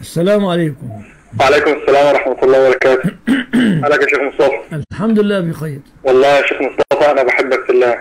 السلام عليكم وعليكم السلام ورحمة الله وبركاته حالك يا شيخ مصطفى الحمد لله بخير والله يا شيخ مصطفى أنا بحبك في الله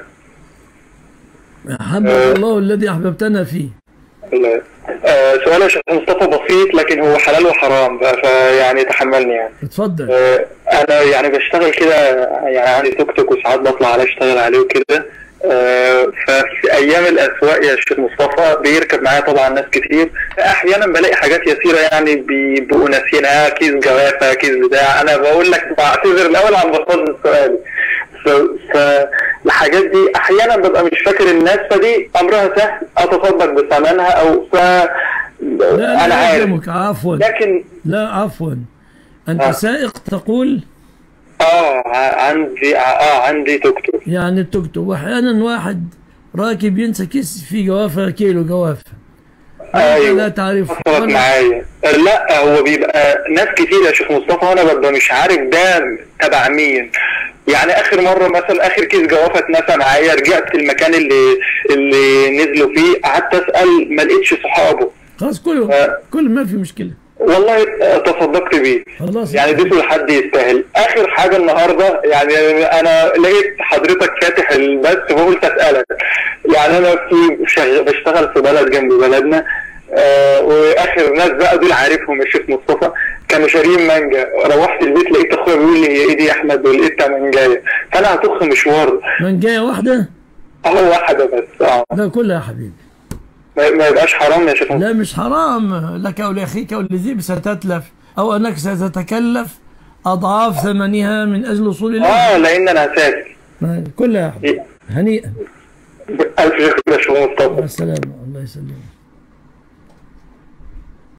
أحبك الله الذي أحببتنا فيه الله آه سؤال يا شيخ مصطفى بسيط لكن هو حلال وحرام بقى فيعني تحملني يعني اتفضل آه أنا يعني بشتغل كده يعني عندي توك توك وساعات بطلع عليه أشتغل عليه وكده آه ففي أيام الأسواق يا شيخ مصطفى بيركب معايا طبعا ناس كتير أحيانا بلاقي حاجات يسيرة يعني بيبقوا ناسينها كيس جوافة كيس بتاع أنا بقول لك بعتذر الأول عن بساطة سؤالي فالحاجات دي احيانا ببقى مش فاكر الناس فدي امرها سهل اتصدق بثمنها او ف لا انا لا عارف يلزمك عفوا لكن لا عفوا أنت آه. سائق تقول اه ع- عندي اه عندي توك توك يعني التوك توك وأحيانا واحد راكب ينسى كيس فيه جوافة كيلو جوافة ايوه لا تعرف حصلت معايا لا هو بيبقى ناس كتير يا شيخ مصطفى وانا ببقى مش عارف ده تبع مين يعني اخر مره مثلا اخر كيس جوافه اتنسى معايا رجعت المكان اللي اللي نزلوا فيه قعدت اسال ما لقيتش صحابه خلاص كله آه. كل ما في مشكلة والله تصدقت بيه خلاص يعني دي لحد يستاهل اخر حاجه النهارده يعني انا لقيت حضرتك فاتح البث فقلت اسالك يعني انا في شغ... بشتغل في بلد جنب بلدنا آه واخر ناس بقى دول عارفهم يا شيخ مصطفى كانوا شاريين مانجا روحت البيت لقيت اخويا بيقول لي هي ايه دي يا احمد ولقيتها مانجايه فانا هطخ مشوار من جاية واحدة اهو واحده بس اه لا كلها يا حبيبي ما ما يبقاش حرام يا شيخ مصطفى لا مش حرام لك أو لأخيك أو لذيب ستتلف أو أنك ستتكلف أضعاف ثمنها من أجل وصول إليه اه لان انا اساسي كلها يا حبيبي هنيئا الف شكر يا شيخ مصطفى مع السلامة الله يسلمك